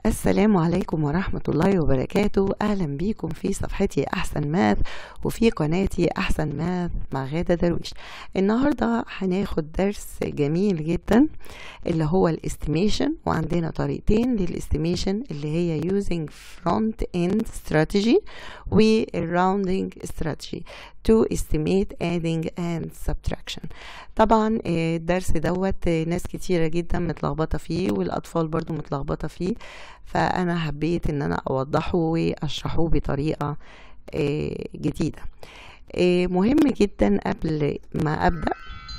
السلام عليكم ورحمة الله وبركاته أهلا بيكم في صفحتي أحسن ماث وفي قناتي أحسن ماث مع غادة درويش النهاردة هناخد درس جميل جدا اللي هو الاستيميشن وعندنا طريقتين للاستيميشن اللي هي using front end strategy والrounding strategy to estimate adding and subtraction طبعا الدرس دوت ناس كتيرة جدا متلخبطة فيه والأطفال برضو متلخبطة فيه فأنا حبيت إن أنا أوضحه وأشرحه بطريقة جديدة مهم جدا قبل ما أبدأ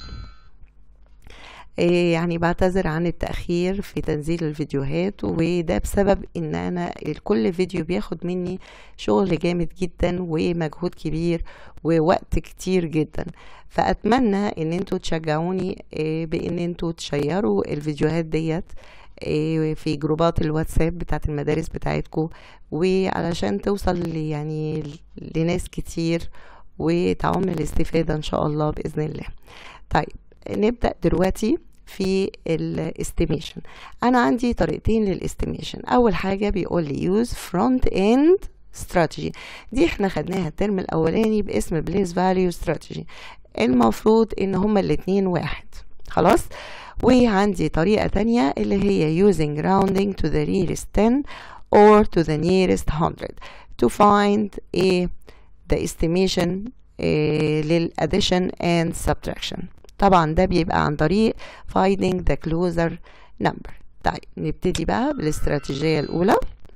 يعني بعتذر عن التأخير في تنزيل الفيديوهات وده بسبب ان انا كل فيديو بياخد مني شغل جامد جدا ومجهود كبير ووقت كتير جدا فاتمنى ان انتوا تشجعوني بان انتوا تشيروا الفيديوهات ديت في جروبات الواتساب بتاعت المدارس بتاعتكم وعلشان توصل يعني لناس كتير وتعم الاستفادة ان شاء الله بإذن الله طيب نبدأ دلوقتي في الاستيميشن انا عندي طريقتين للاستيميشن اول حاجة بيقول لي use front end strategy دي احنا خدناها الترم الاولاني باسم place value strategy المفروض ان هما الاتنين واحد خلاص وعندي طريقة تانية اللي هي using rounding to the nearest 10 or to the nearest 100 to find a the estimation لل addition and subtraction طبعا ده بيبقى عن طريق finding the closer number طيب نبتدي بقى بالاستراتيجية الأولى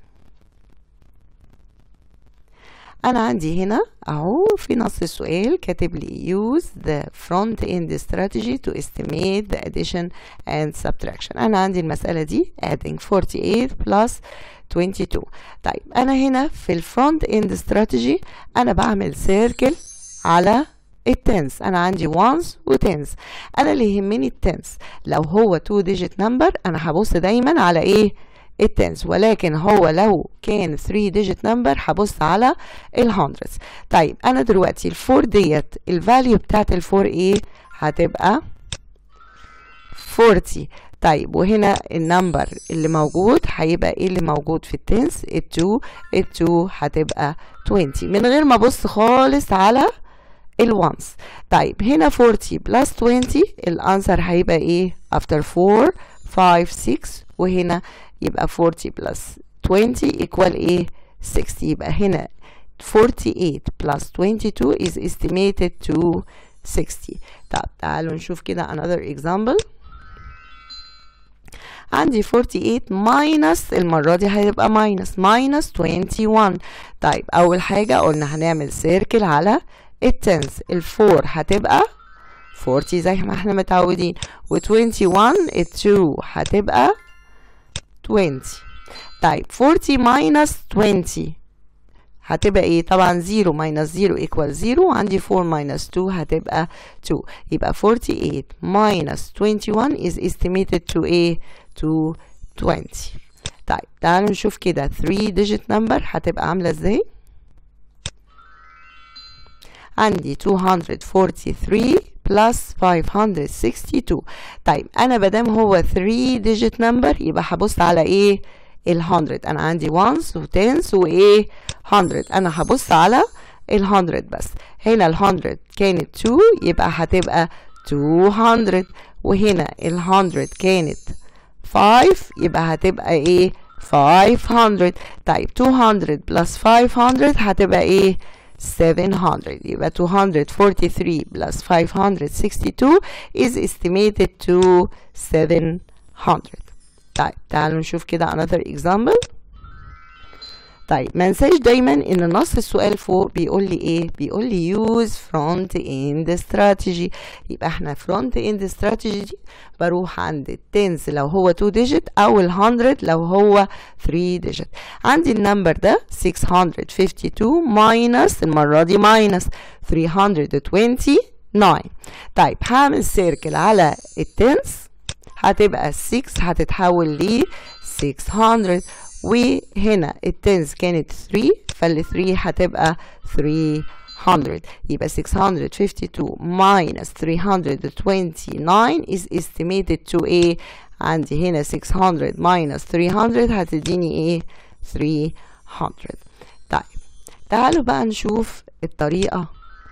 أنا عندي هنا أهو في نص السؤال كاتب لي use the front end strategy to estimate the addition and subtraction أنا عندي المسألة دي adding 48 plus 22 طيب أنا هنا في الفرونت end strategy أنا بعمل circle على التنس انا عندي ones وتنس انا اللي يهمني التنس لو هو 2 digit number انا هبص دايما على ايه التنس ولكن هو لو كان 3 digit number هبص على الهندرز طيب انا دلوقتي الفور ديت الفاليو بتاعت الفور ايه هتبقى 40 طيب وهنا النمبر اللي موجود هيبقى ايه اللي موجود في التنس ال2 ال2 هتبقى 20 من غير ما ابص خالص على الوانس طيب هنا 40 بلس 20 الانسر هيبقى ايه after 4 5 6 وهنا يبقى 40 بلس 20 equal ايه 60 يبقى هنا 48 plus 22 is estimated to 60 طب تعالوا نشوف كده another example عندي 48 minus المرة دي هيبقى minus minus 21 طيب أول حاجة قلنا هنعمل سيركل على التنس الفور هتبقى 40 زي ما احنا متعودين و21 ال2 هتبقى 20 طيب 40 minus 20 هتبقى ايه طبعا 0 minus 0 equal 0 وعندي 4 minus 2 هتبقى 2 يبقى 48 minus 21 is estimated to ايه to 20 طيب تعالوا نشوف كده 3 digit number هتبقى عاملة ازاي عندي 243 plus 562 طيب انا مادام هو 3 digit number يبقى هبص على ايه ال 100 انا عندي ones و tens وايه 100 انا هبص على ال 100 بس هنا ال 100 كانت 2 يبقى هتبقى 200 وهنا ال 100 كانت 5 يبقى هتبقى ايه 500 طيب 200 plus 500 هتبقى ايه 700 يبقى 243 plus 562 is estimated to 700 طيب تعالوا نشوف كده another example طيب ما ننساش دايما ان نص السؤال فوق بيقول لي ايه بيقول لي use front end strategy يبقى احنا front end strategy دي بروح عند التنس لو هو 2 digit او ال 100 لو هو 3 digit عندي النمبر ده 652 minus المرة دي minus 329 طيب هعمل سيركل على التنس هتبقى 6 هتتحول ل 600 وهنا التنس كانت 3 فال 3 هتبقى 300 يبقى 652 minus 329 is estimated to a عندي هنا 600 minus 300 هتديني ايه 300 طيب تعالوا بقى نشوف الطريقة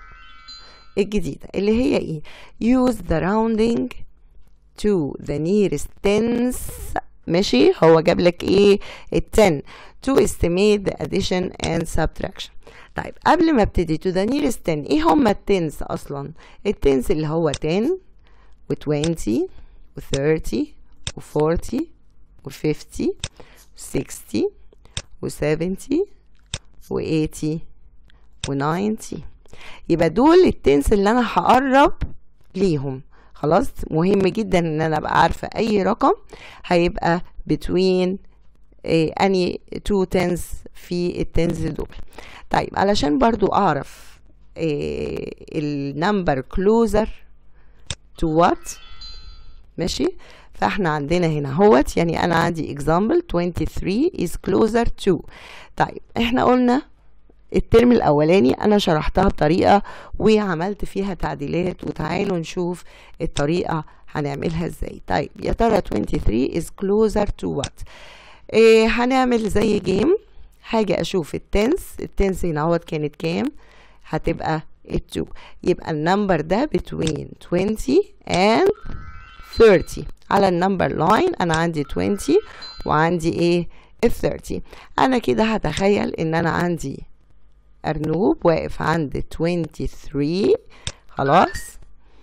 الجديدة اللي هي ايه use the rounding to the nearest tens ماشي هو جاب لك ايه ال 10 to estimate the addition and subtraction طيب قبل ما ابتدي to the nearest 10 ايه هما التنس اصلا التنس اللي هو 10 و 20 و 30 و 40 و 50 و 60 و 70 و 80 و 90 يبقى دول التنس اللي انا هقرب ليهم خلاص مهم جدا ان انا ابقى عارفه اي رقم هيبقى between إيه اني تو تنس في التنس دول طيب علشان برضو اعرف إيه النمبر كلوزر تو وات ماشي فاحنا عندنا هنا هوت يعني انا عندي example 23 is closer to طيب احنا قلنا الترم الاولاني انا شرحتها بطريقه وعملت فيها تعديلات وتعالوا نشوف الطريقه هنعملها ازاي طيب يا ترى 23 is closer to what إيه هنعمل زي جيم حاجه اشوف التنس التنس هنا اهوت كانت كام هتبقى ال2 يبقى النمبر ده between 20 and 30 على النمبر لاين انا عندي 20 وعندي ايه ال 30 انا كده هتخيل ان انا عندي ارنوب واقف عند 23 خلاص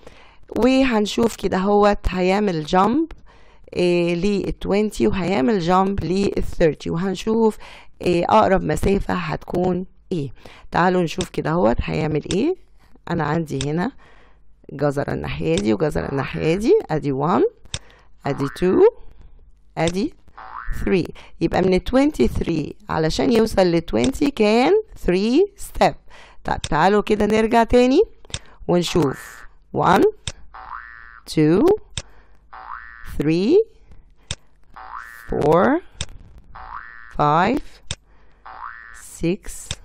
وهنشوف كده هوت هيعمل جامب إيه لل 20 وهيعمل جامب لل 30 وهنشوف إيه اقرب مسافة هتكون ايه تعالوا نشوف كده هوت هيعمل ايه انا عندي هنا جزر الناحية دي وجزر الناحية دي ادي 1 ادي 2 ادي 3 يبقى من 23 علشان يوصل ل 20 كان 3 ستيب طيب تعالوا كده نرجع تاني ونشوف 1 2 3 4 5 6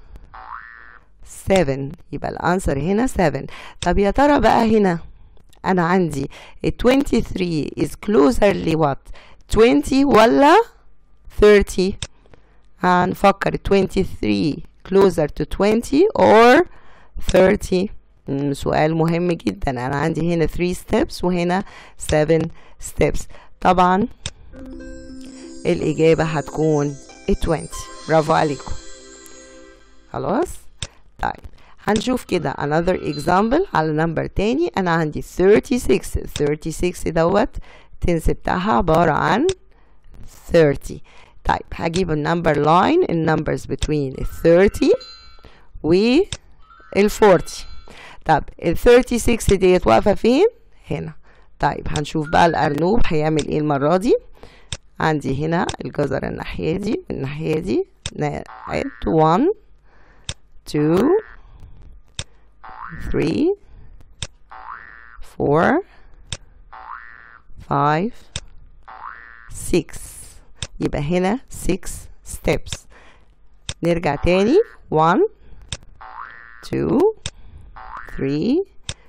7 يبقى الانسر هنا 7 طب يا ترى بقى هنا انا عندي ال 23 is closer ل what 20 ولا 30 هنفكر 23 closer to 20 or 30 مم، سؤال مهم جدا انا عندي هنا 3 steps وهنا 7 steps طبعا الاجابة هتكون ال 20 برافو عليكم خلاص طيب هنشوف كده another example على نمبر تاني انا عندي 36 36 دوت التنس بتاعها عبارة عن 30 طيب هجيب النمبر لاين النمبرز between ال 30 وال 40 طب ال 36 ديت واقفة فين؟ هنا طيب هنشوف بقى الأرنوب هيعمل ايه المرة دي عندي هنا الجزر الناحية دي والناحية دي نعد 1 2 3 4 5 6 يبقى هنا 6 steps نرجع تاني 1 2 3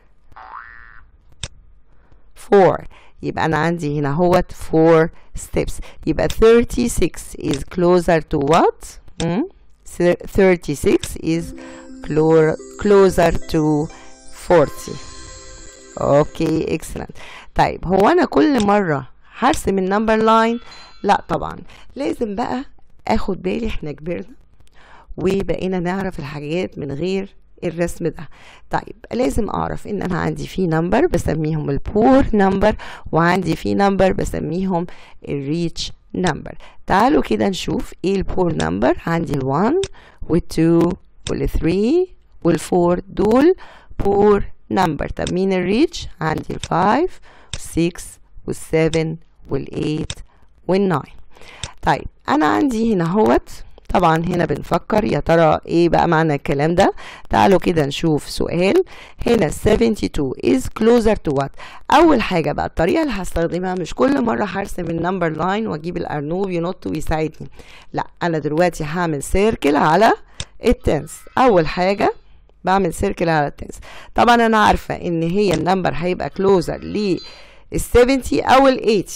4 يبقى أنا عندي هنا هوت 4 steps يبقى 36 is closer to what؟ مم؟ 36 is clo- closer to 40 اوكي excellent طيب هو انا كل مرة هرسم النمبر لاين لا طبعا لازم بقى اخد بالي احنا كبرنا وبقينا نعرف الحاجات من غير الرسم ده طيب لازم اعرف ان انا عندي في نمبر بسميهم البور نمبر وعندي في نمبر بسميهم الريتش نمبر تعالوا كده نشوف ايه البور نمبر عندي ال1 وال2 وال3 وال4 دول بور نمبر طب مين الريتش عندي ال5 وال6 وال7 وال8 وال9 طيب انا عندي هنا هوت طبعا هنا بنفكر يا ترى ايه بقى معنى الكلام ده تعالوا كده نشوف سؤال هنا 72 is closer to what اول حاجه بقى الطريقه اللي هستخدمها مش كل مره هرسم النمبر لاين واجيب الارنوب ينط ويساعدني لا انا دلوقتي هعمل سيركل على التنس اول حاجه بعمل سيركل على التنس طبعا انا عارفه ان هي النمبر هيبقى كلوزر لل 70 او ال 80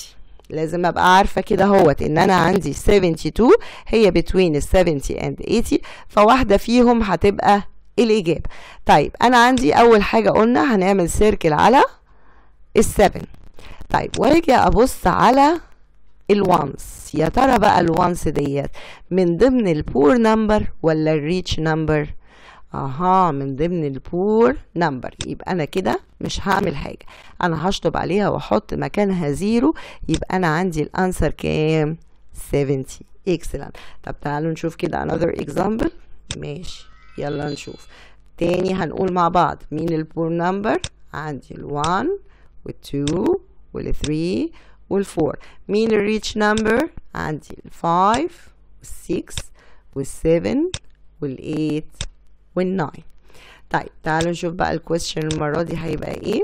لازم ابقى عارفه كده اهوت ان انا عندي 72 هي between ال 70 and 80 فواحده فيهم هتبقى الاجابه طيب انا عندي اول حاجه قلنا هنعمل سيركل على ال7 طيب واجي ابص على الوانس يا ترى بقى الوانس ديت من ضمن البور نمبر ولا الريتش نمبر اها من ضمن البور نمبر يبقى انا كده مش هعمل حاجه انا هشطب عليها واحط مكانها زيرو يبقى انا عندي الانسر كام 70 اكسلنت طب تعالوا نشوف كده another example ماشي يلا نشوف تاني هنقول مع بعض مين البور نمبر عندي ال1 وال2 وال3 وال4 مين الريتش نمبر عندي ال5 وال6 وال7 وال8 وال9 طيب تعالوا نشوف بقى الكويستشن المرة دي هيبقى ايه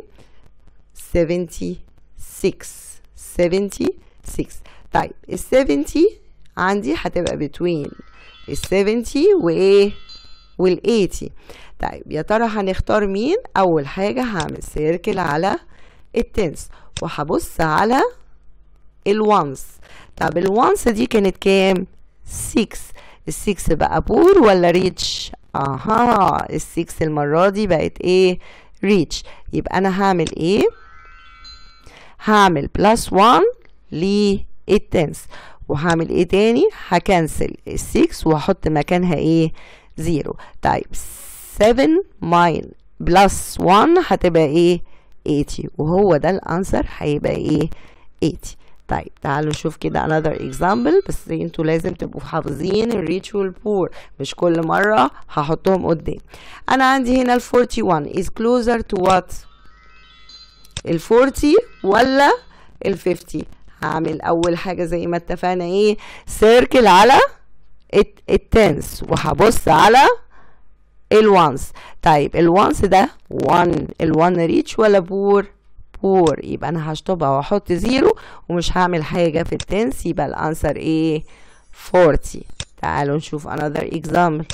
76 76 طيب ال 70 عندي هتبقى between ال 70 وايه وال 80 طيب يا ترى هنختار مين اول حاجة هعمل سيركل على التنس وهبص على الوانس طب الوانس دي كانت كام 6 ال6 بقى بور ولا ريتش اها ال6 المرة دي بقت ايه ريتش يبقى انا هعمل ايه هعمل بلس 1 للتنس وهعمل ايه تاني هكنسل ال6 وهحط مكانها ايه زيرو طيب 7 ماين بلس 1 هتبقى ايه 80 وهو ده الانسر هيبقى ايه 80 طيب تعالوا نشوف كده another example بس انتوا لازم تبقوا حافظين الريتش والبور مش كل مرة هحطهم قدام انا عندي هنا ال 41 is closer to what ال 40 ولا ال 50 هعمل اول حاجة زي ما اتفقنا ايه سيركل على التنس وهبص على الوانس طيب الوانس ده 1 ال1 ريتش ولا بور بور يبقى انا هشطبها واحط زيرو ومش هعمل حاجه في التنس يبقى الانسر ايه 40 تعالوا نشوف another example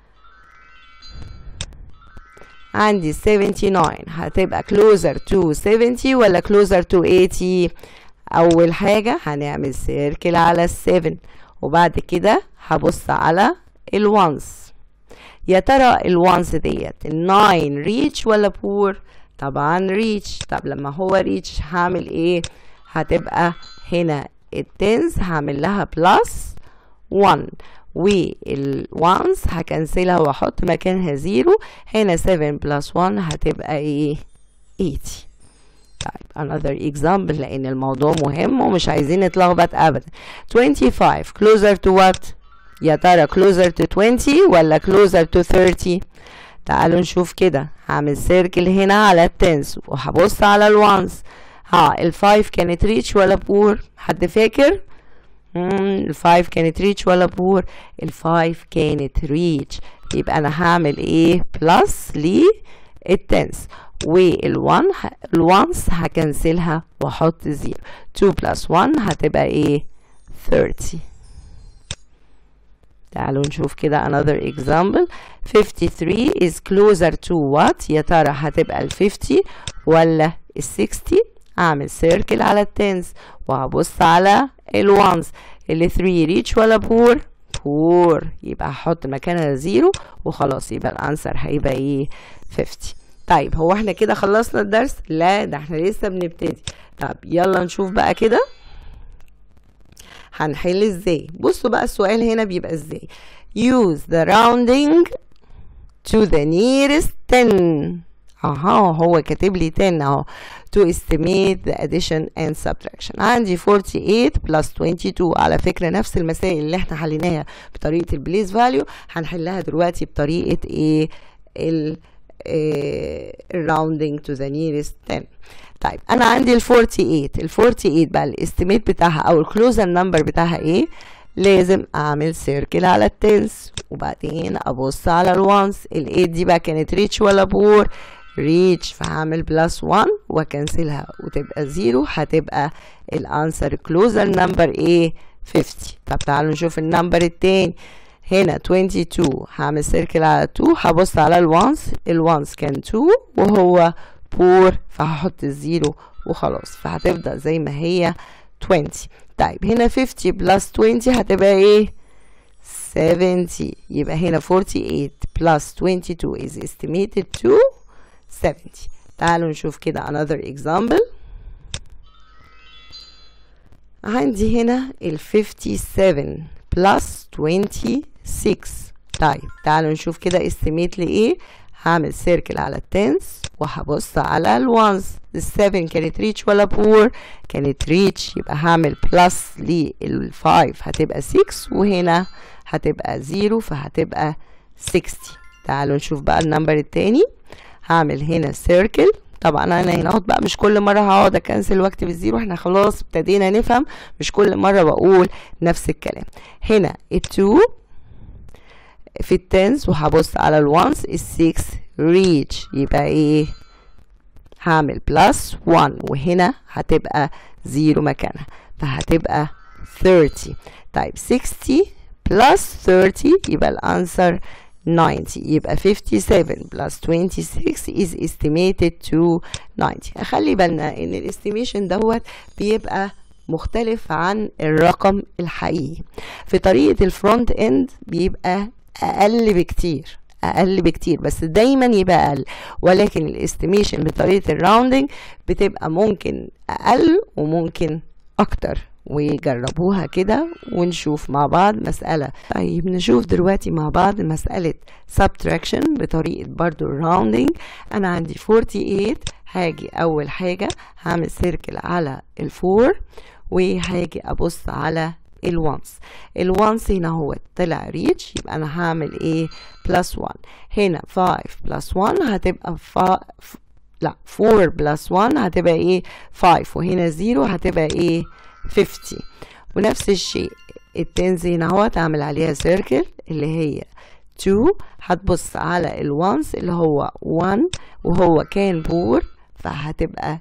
عندي 79 هتبقى closer to 70 ولا closer to 80 اول حاجه هنعمل سيركل على السفن وبعد كده هبص على الوانس يا ترى الوانس ديت الناين ريتش ولا بور طبعا ريتش طب لما هو ريتش هعمل ايه هتبقى هنا التنس هعمل لها بلس 1 والوانس هكنسلها واحط مكانها زيرو هنا 7 بلس 1 هتبقى ايه 80 طيب another example لان الموضوع مهم ومش عايزين نتلخبط ابدا 25 closer to what يا ترى closer to 20 ولا closer to 30 تعالوا نشوف كده هعمل سيركل هنا على التنس وهبص على الوانس ها الفايف كانت ريتش ولا بور حد فاكر الفايف كانت ريتش ولا بور الفايف كانت ريتش يبقى انا هعمل ايه بلس للتنس والوان الوانس هكنسلها واحط زيرو 2 بلس 1 هتبقى ايه 30 تعالوا نشوف كده another example 53 is closer to what يا ترى هتبقى ال 50 ولا ال 60 اعمل سيركل على التنس وهبص على الوانس ال 3 ريتش ولا بور بور يبقى هحط مكانها زيرو وخلاص يبقى الانسر هيبقى ايه 50 طيب هو احنا كده خلصنا الدرس لا ده احنا لسه بنبتدي طب يلا نشوف بقى كده هنحل ازاي بصوا بقى السؤال هنا بيبقى ازاي use the rounding to the nearest 10 اها هو كاتب لي 10 اهو to estimate the addition and subtraction عندي 48 plus 22 على فكرة نفس المسائل اللي احنا حليناها بطريقة البليس فاليو هنحلها دلوقتي بطريقة ايه ال الراوندنج تو ذا nearest 10 طيب انا عندي ال 48 ال 48 بقى الاستيميت بتاعها او الكلوزر نمبر بتاعها ايه لازم اعمل سيركل على التنس وبعدين ابص على الوانس ال 8 دي بقى كانت ريتش ولا بور ريتش فهعمل بلس 1 واكنسلها وتبقى زيرو هتبقى الانسر كلوزر نمبر ايه 50 طب تعالوا نشوف النمبر التاني هنا 22 هعمل سيركل على 2 هبص على الوانس الوانس كان 2 وهو بور فهحط الزيرو وخلاص فهتفضل زي ما هي 20 طيب هنا 50 بلس 20 هتبقى ايه 70 يبقى هنا 48 plus 22 is estimated to 70 تعالوا نشوف كده another example عندي هنا ال 57 plus 26 طيب تعالوا نشوف كده estimate لإيه هعمل سيركل على التنس وهبص على الوانز السفن كانت ريتش ولا بور كانت ريتش يبقى هعمل بلس للفايف هتبقى 6 وهنا هتبقى 0 فهتبقى 60 تعالوا نشوف بقى النمبر التاني هعمل هنا سيركل طبعا انا هنا اهوت بقى مش كل مره هقعد اكنسل واكتب الزيرو احنا خلاص ابتدينا نفهم مش كل مره بقول نفس الكلام هنا التو في التنس وهبص على الوانس السكس ريتش يبقى ايه هعمل بلس 1 وهنا هتبقى زيرو مكانها فهتبقى 30 طيب 60 بلس 30 يبقى الانسر 90 يبقى 57 plus 26 is estimated to 90 خلي بالنا ان الاستيميشن دوت بيبقى مختلف عن الرقم الحقيقي في طريقة الفرونت اند بيبقى اقل بكتير اقل بكتير بس دايما يبقى اقل ولكن الاستيميشن بطريقة الراوندنج بتبقى ممكن اقل وممكن اكتر وجربوها كده ونشوف مع بعض مسألة طيب نشوف دلوقتي مع بعض مسألة subtraction بطريقة برضو الراوندنج أنا عندي 48 هاجي أول حاجة هعمل سيركل على الفور وهاجي أبص على الوانس الوانس هنا هو طلع ريتش يبقى أنا هعمل إيه بلس 1 هنا 5 بلس 1 هتبقى 5 لا 4 بلس 1 هتبقى ايه 5 وهنا 0 هتبقى ايه 50 ونفس الشيء التنز هنا اهو تعمل عليها سيركل اللي هي 2 هتبص على الوانس اللي هو 1 وهو كان بور فهتبقى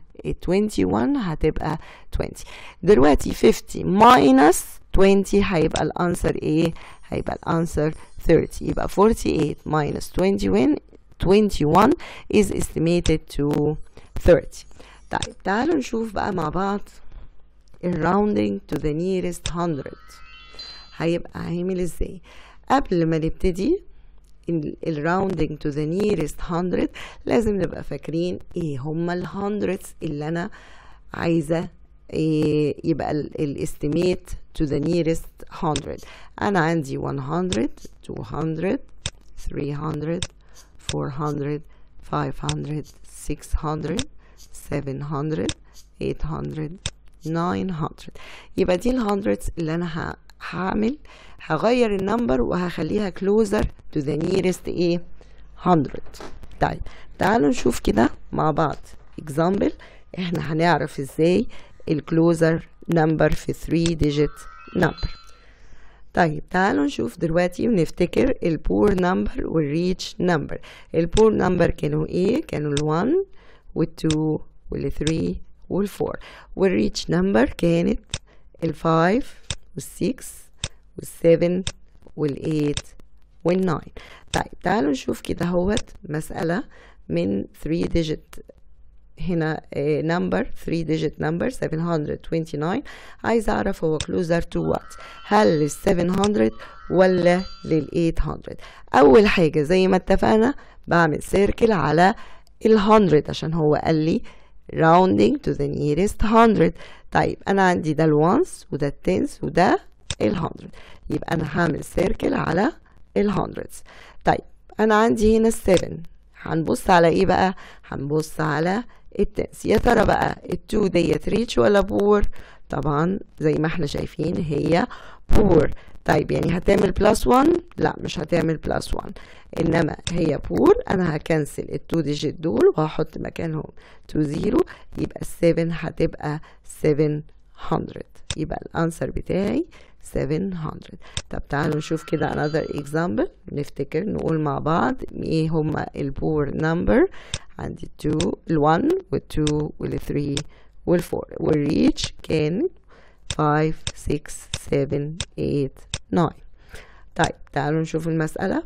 21 هتبقى 20 دلوقتي 50 minus 20 هيبقى الانسر ايه هيبقى الانسر 30 يبقى 48 minus 21 21 is estimated to 30 طيب تعالوا نشوف بقى مع بعض الراوندنج to the nearest 100 هيبقى عامل ازاي قبل ما نبتدي الراوندنج to the nearest 100 لازم نبقى فاكرين ايه هما ال hundreds اللي انا عايزة إيه يبقى الاستيميت to the nearest 100 انا عندي 100 200 300 400 500 600 700 800 900 يبقى دي الهندردز اللي انا هعمل هغير النمبر وهخليها closer to the nearest ايه 100 طيب تعالوا نشوف كده مع بعض example احنا هنعرف ازاي الكلوزر نمبر في 3 digit number طيب تعالوا نشوف دلوقتي ونفتكر البور نمبر والريتش نمبر البور نمبر كانوا ايه كانوا ال1 وال2 وال3 وال4 والريتش نمبر كانت ال5 وال6 وال7 وال8 وال9 طيب تعالوا نشوف كده هوت مسألة من 3 digit هنا نمبر 3 digit number 729 عايز اعرف هو closer to what هل لل 700 ولا لل 800 اول حاجة زي ما اتفقنا بعمل سيركل على ال 100 عشان هو قال لي rounding to the nearest 100 طيب انا عندي ده الوانس وده التنس وده ال 100 يبقى انا هعمل سيركل على ال 100 طيب انا عندي هنا ال 7 هنبص على ايه بقى هنبص على التنس يا ترى بقى التو ديت ريتش ولا بور طبعا زي ما احنا شايفين هي بور طيب يعني هتعمل بلس 1 لا مش هتعمل بلس 1 انما هي بور انا هكنسل التو ديجيت دول وهحط مكانهم 2 0 يبقى ال 7 هتبقى 700 يبقى الانسر بتاعي 700 طب تعالوا نشوف كده another example نفتكر نقول مع بعض ايه هما البور نمبر عندي 2 ال1 وال2 وال3 وال4 والريتش كان 5 6 7 8 9 طيب تعالوا نشوف المسألة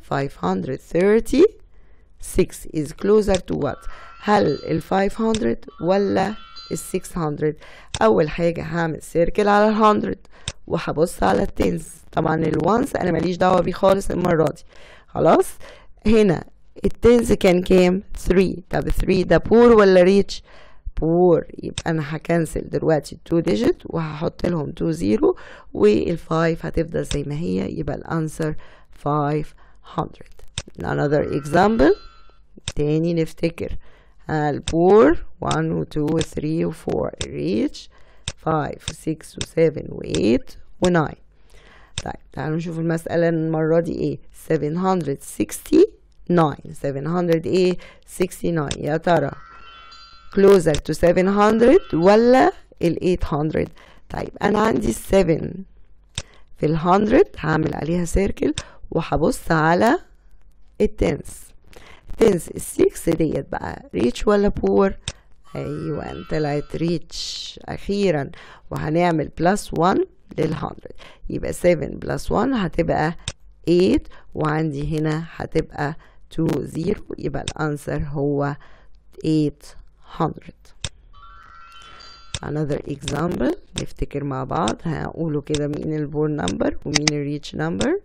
536 is closer to what هل ال 500 ولا ال 600 اول حاجه هعمل سيركل على ال 100 وهبص على التنز طبعا الوانس انا ماليش دعوه بيه خالص المره دي خلاص هنا التنز كان كام 3 طب 3 ده بور ولا ريتش بور يبقى انا هكنسل دلوقتي 2 ديجيت وهحط لهم 2 زيرو وال5 هتفضل زي ما هي يبقى الانسر 500 another example تاني نفتكر البور 1 و 2 و 3 و 4 reach 5 و 6 و 7 و 8 و 9 طيب تعالوا نشوف المسألة المرة دي ايه 769 700 ايه 69 يا ترى closer to 700 ولا ال 800 طيب انا عندي 7 في ال 100 هعمل عليها سيركل وهبص على التنس تنس ال 6 ديت بقى ريتش ولا بور ايوه طلعت ريتش اخيرا وهنعمل بلس 1 لل 100 يبقى 7 بلس 1 هتبقى 8 وعندي هنا هتبقى 2 0 يبقى الانسر هو 800 another example نفتكر مع بعض هقوله كده مين البور نمبر ومين الريتش نمبر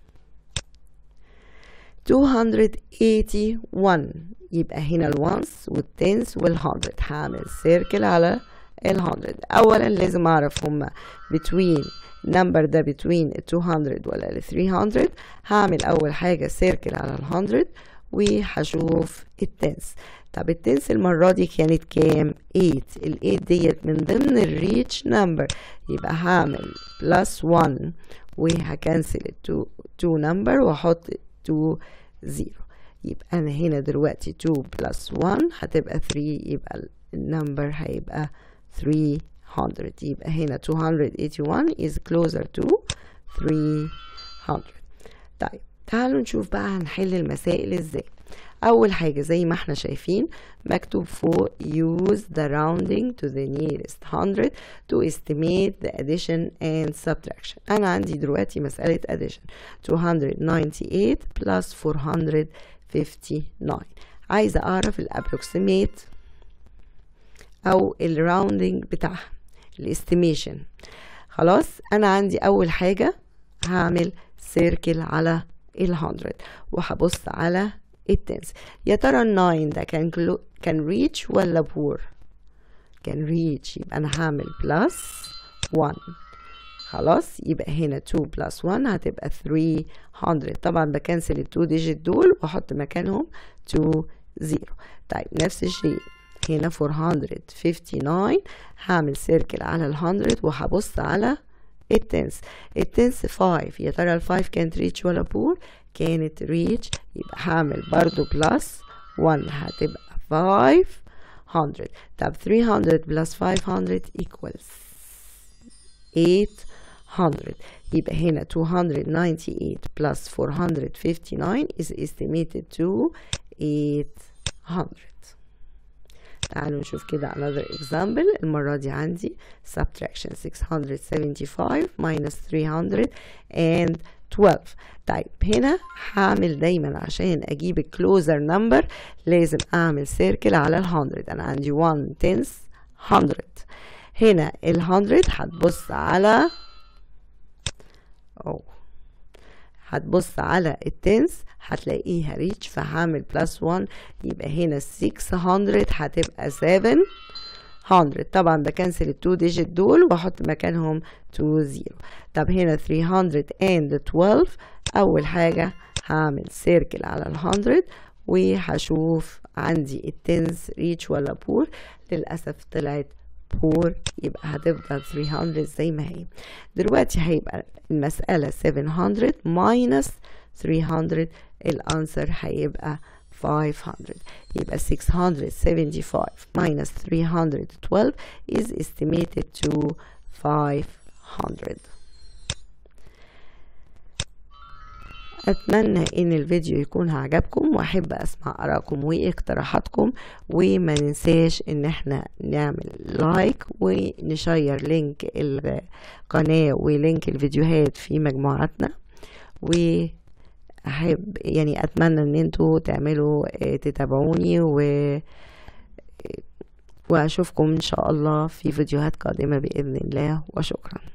281 يبقى هنا الوانس والتنس والهندرد هعمل سيركل على الهندرد اولا لازم اعرف هما between النمبر ده between ال 200 ولا ال 300 هعمل اول حاجة سيركل على الهندرد وهشوف التنس طب التنس المرة دي كانت كام 8 ال 8 ديت من ضمن الريتش نمبر يبقى هعمل بلس 1 وهكنسل ال 2 2 نمبر واحط 2 0 يبقى انا هنا دلوقتي 2 بلس 1 هتبقى 3 يبقى النمبر هيبقى 300 يبقى هنا 281 is closer to 300 طيب تعالوا نشوف بقى هنحل المسائل ازاي اول حاجة زي ما احنا شايفين مكتوب فوق use the rounding to the nearest hundred to estimate the addition and subtraction انا عندي دلوقتي مسألة addition 298 plus 459 عايزة اعرف الابروكسيميت او الراوندنج بتاعها الاستيميشن خلاص انا عندي اول حاجة هعمل سيركل على ال100 وهبص على التنس يا ترى الناين ده كان كلو كان ريتش ولا بور كان ريتش يبقى انا هعمل بلس 1 خلاص يبقى هنا 2 بلس 1 هتبقى 300 طبعا بكنسل ال 2 ديجيت دول واحط مكانهم 2 0 طيب نفس الشيء هنا 459 هعمل سيركل على ال 100 وهبص على التنس التنس 5 يا ترى ال 5 كانت ريتش ولا بور كانت ريتش يبقى هعمل برضو بلس 1 هتبقى 500 طب 300 بلس 500 equals 800 يبقى هنا 298 plus 459 is estimated to 800 تعالوا نشوف كده another example المرة دي عندي subtraction 675 minus 300 and 12 طيب هنا هعمل دايما عشان اجيب الكلوزر نمبر لازم اعمل سيركل على ال 100 انا عندي 1 تنس 100 هنا ال 100 هتبص على أوه. هتبص على التنس هتلاقيها ريتش فهعمل بلس 1 يبقى هنا 600 هتبقى 700 طبعا بكنسل ال 2 ديجيت دول واحط مكانهم 2 0 طب هنا 312 اول حاجة هعمل سيركل على ال 100 وهشوف عندي التنس ريتش ولا بور للأسف طلعت بور يبقى هتفضل 300 زي ما هي دلوقتي هيبقى المسألة 700 minus 300 الانسر هيبقى 500 يبقى 675 minus 312 is estimated to 500 اتمنى ان الفيديو يكون عجبكم واحب اسمع ارائكم واقتراحاتكم وما ننساش ان احنا نعمل لايك ونشير لينك القناة ولينك الفيديوهات في مجموعاتنا واحب يعني اتمنى ان انتوا تعملوا تتابعوني و واشوفكم ان شاء الله في فيديوهات قادمة باذن الله وشكرا